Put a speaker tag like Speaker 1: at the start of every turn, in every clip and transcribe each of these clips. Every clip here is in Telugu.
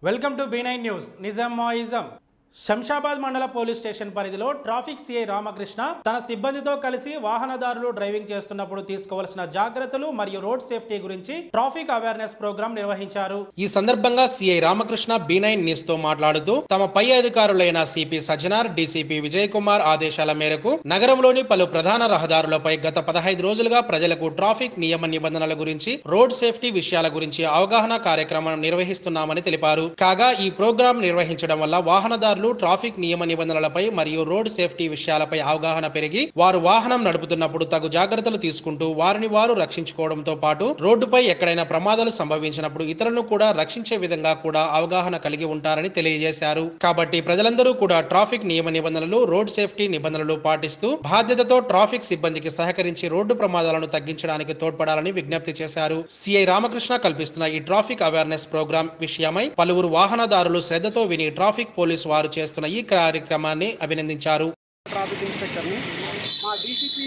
Speaker 1: welcome to B nine news నిజామాయిజం శంషాబాద్ మండల పోలీస్ స్టేషన్ పరిధిలో ట్రాఫిక్ సిఐ రామకృష్ణ తన సిబ్బందితో కలిసి వాహనదారులు డ్రైవింగ్ చేస్తున్నప్పుడు తీసుకోవాల్సిన జాగ్రత్తలు మరియు రోడ్ సేఫ్టీ గురించి ట్రాఫిక్ అవేర్నెస్ ప్రోగ్రాం నిర్వహించారు
Speaker 2: ఈ సందర్భంగా CI Ramakrishna B nine news తో మాట్లాడుతూ తమ పై అధికారులైన సిపి సజ్జనార్ డీసీపీ విజయ్ కుమార్ ఆదేశాల మేరకు నగరంలోని పలు ప్రధాన రహదారులపై గత పదహైదు రోజులుగా ప్రజలకు ట్రాఫిక్ నియమ నిబంధనల గురించి రోడ్ సేఫ్టీ విషయాల గురించి అవగాహన కార్యక్రమం నిర్వహిస్తున్నామని తెలిపారు కాగా ఈ ప్రోగ్రాం నిర్వహించడం వల్ల వాహనదారులు ట్రాఫిక్ నియమ నిబంధనలపై మరియు రోడ్ సేఫ్టీ విషయాలపై అవగాహన పెరిగి వారు వాహనం నడుపుతున్నప్పుడు తగు జాగ్రత్తలు తీసుకుంటూ వారిని వారు రక్షించుకోవడంతో పాటు రోడ్డుపై ఎక్కడైనా ప్రమాదాలు సంభవించినప్పుడు ఇతరులను కూడా రక్షించే విధంగా కూడా అవగాహన కలిగి ఉంటారని తెలియజేశారు కాబట్టి ప్రజలందరూ కూడా ట్రాఫిక్ నియమ నిబంధనలు రోడ్ సేఫ్టీ నిబంధనలు పాటిస్తూ బాధ్యతతో ట్రాఫిక్ సిబ్బందికి సహకరించి రోడ్డు ప్రమాదాలను తగ్గించడానికి తోడ్పడాలని విజ్ఞప్తి చేశారు సిఐ రామకృష్ణ కల్పిస్తున్న ఈ ట్రాఫిక్ అవేర్నెస్ ప్రోగ్రాం విషయమై పలువురు వాహనదారులు శ్రద్ధతో విని ట్రాఫిక్ పోలీసు వారు చేస్తున్న ఈ కార్యక్రమాన్ని అభినందించారు
Speaker 3: ట్రాఫిక్ ఇన్స్పెక్టర్ని మా డీసీపీ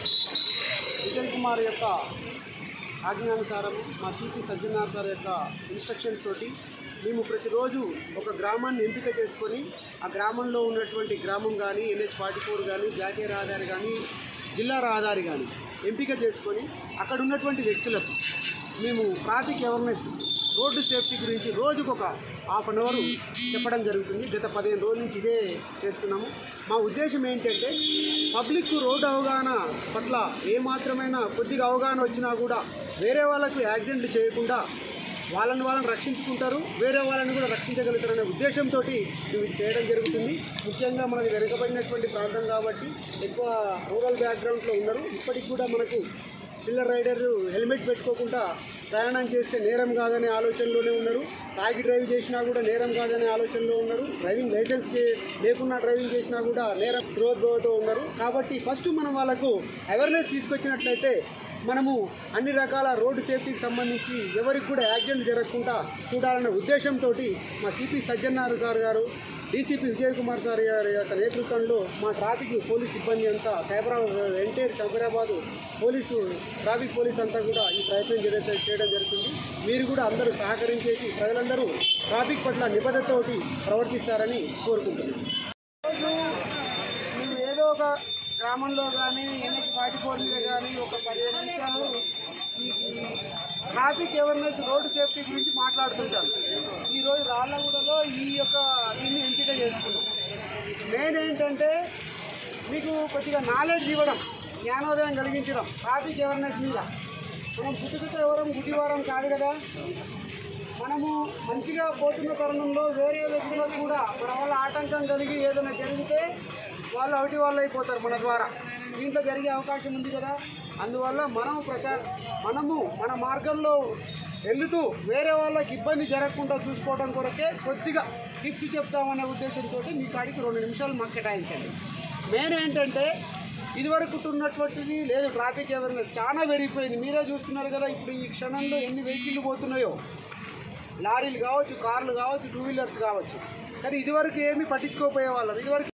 Speaker 3: విజయ్ కుమార్ యొక్క ఆజ్ఞానుసారం మా సిపి సజ్జనార్ సార్ యొక్క ఇన్స్ట్రక్షన్స్ తోటి మేము ప్రతిరోజు ఒక గ్రామాన్ని ఎంపిక చేసుకొని ఆ గ్రామంలో ఉన్నటువంటి గ్రామం కానీ ఎన్హెచ్ ఫార్టీ ఫోర్ కానీ జాతీయ రహదారి కానీ జిల్లా రహదారి కానీ ఎంపిక చేసుకొని అక్కడ ఉన్నటువంటి వ్యక్తులకు మేము ట్రాఫిక్ అవేర్నెస్ రోడ్డు సేఫ్టీ గురించి రోజుకు ఒక హాఫ్ అన్ అవర్ చెప్పడం జరుగుతుంది గత పదిహేను రోజుల నుంచి ఇదే చేస్తున్నాము మా ఉద్దేశం ఏంటంటే పబ్లిక్ రోడ్డు అవగాహన పట్ల ఏమాత్రమైనా కొద్దిగా అవగాహన వచ్చినా కూడా వేరే వాళ్ళకు యాక్సిడెంట్లు చేయకుండా వాళ్ళని వాళ్ళని రక్షించుకుంటారు వేరే వాళ్ళని కూడా రక్షించగలుగుతారనే ఉద్దేశంతో మేము ఇది చేయడం జరుగుతుంది ముఖ్యంగా మనది వెనుకబడినటువంటి ప్రాంతం కాబట్టి ఎక్కువ రూరల్ బ్యాక్గ్రౌండ్లో ఉన్నారు ఇప్పటికి కూడా మనకు పిల్లర్ రైడర్ హెల్మెట్ పెట్టుకోకుండా ప్రయాణం చేస్తే నేరం కాదనే ఆలోచనలోనే ఉన్నారు తాగి డ్రైవ్ చేసినా కూడా నేరం కాదనే ఆలోచనలో ఉన్నారు డ్రైవింగ్ లైసెన్స్ చే- లేకుండా డ్రైవింగ్ చేసినా కూడా నేరం శ్రోద్భవతో ఉన్నారు కాబట్టి ఫస్ట్ మనం వాళ్ళకు అవేర్నెస్ తీసుకొచ్చినట్లయితే మనము అన్ని రకాల రోడ్డు సేఫ్టీకి సంబంధించి ఎవరికి కూడా యాక్సిడెంట్ జరగకుండా చూడాలనే ఉద్దేశంతో మా సిపి సజ్జన్నారు సార్ గారు డీసీపీ విజయ్ కుమార్ సార్ గారి యొక్క నేతృత్వంలో మా ట్రాఫిక్ పోలీస్ సిబ్బంది అంతా Cyberabad entire Cyberabad police traffic police అంతా కూడా ఈ ప్రయత్నం జరుగుత- చేయడం జరుగుతుంది మీరు కూడా అందరూ సహకరించేసి ప్రజలందరూ ట్రాఫిక్ పట్ల నిబద్ధతతోటి ప్రవర్తిస్తారని కోరుకుంటున్నాను మేము ఏదో ఒక గ్రామంలో కానీ ఎన్హెచ్ ఫార్టీ ఫోర్ మీద కానీ ఒక పదిహేను నిమిషాలు ఈ ఈ ట్రాఫిక్ అవేర్నెస్ రోడ్డు సేఫ్టీ గురించి మాట్లాడుతుంటాను ఈరోజు రాళ్ళగూడలో ఈ యొక్క దీన్ని ఎంపిక చేసుకున్నాం మెయిన్ ఏంటంటే మీకు కొద్దిగా నాలెడ్జ్ ఇవ్వడం జ్ఞానోదయం కలిగించడం ట్రాఫిక్ అవేర్నెస్ మీద మనం పుట్టుకతో ఎవరం గుడ్డివారం కాదు కదా మనము మంచిగా పోతున్న తరుణంలో వేరే వ్యక్తులకు కూడా మన వల్ల ఆటంకం కలిగి ఏదైనా జరిగితే వాళ్ళు ఒకటి వాళ్ళు అయిపోతారు మన ద్వారా దీంట్లో జరిగే అవకాశం ఉంది కదా అందువల్ల మనము ప్రసా మనము మన మార్గంలో వెళ్తూ వేరే వాళ్ళకి ఇబ్బంది జరగకుండా చూసుకోవడం కొరకే కొద్దిగా టిప్స్ చెప్తామనే ఉద్దేశంతో మీ కాడికి రెండు నిమిషాలు మాకు కేటాయించండి మెయిన్ ఏంటంటే ఇదివరకు ఉన్నటువంటిది లేదు ట్రాఫిక్ అవేర్నెస్ చాలా పెరిగిపోయింది మీరే చూస్తున్నారు కదా ఇప్పుడు ఈ క్షణంలో ఎన్ని వెహికల్ పోతున్నాయో లారీలు కావచ్చు కార్లు కావచ్చు టూ వీలర్స్ కావచ్చు కానీ ఇదివరకు ఏమీ పట్టించుకోపోయే వాళ్ళం ఇదివరకు